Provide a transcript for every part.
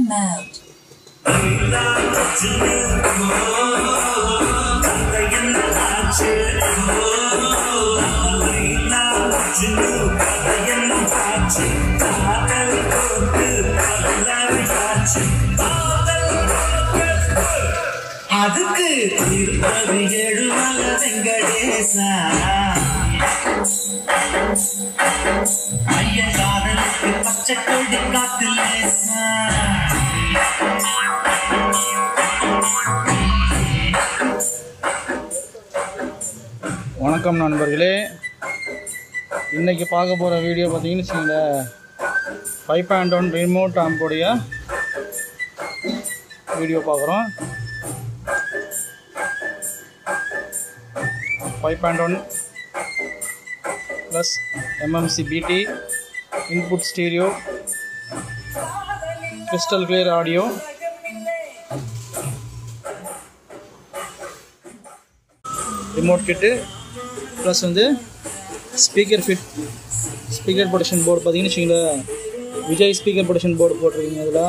mode. அதுக்கு இருப்பது எழுமல வெங்கடேசா ஐயங்காரனுக்கு பச்சை கொடி காத்து லேசா வணக்கம் நண்பர்களே இன்றைக்கி பார்க்க போகிற வீடியோ பார்த்தீங்கன்னு வச்சுங்களேன் ஃபைவ் பாயிண்ட் ஒன் ரிமோட் ஆம்புடைய வீடியோ பார்க்குறோம் five point one plus MMC BT input stereo crystal clear audio remote கிட்டு ப்ளஸ் வந்து speaker fit speaker production board பார்த்தீங்கன்னு வச்சுங்களேன் விஜய் ஸ்பீக்கர் ப்ரொடக்ஷன் போர்டு போட்டிருக்கீங்க அதில்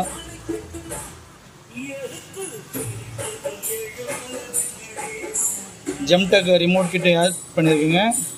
ஜெம்டெக் ரிமோட் கிட்ட ஆட் பண்ணியிருக்கீங்க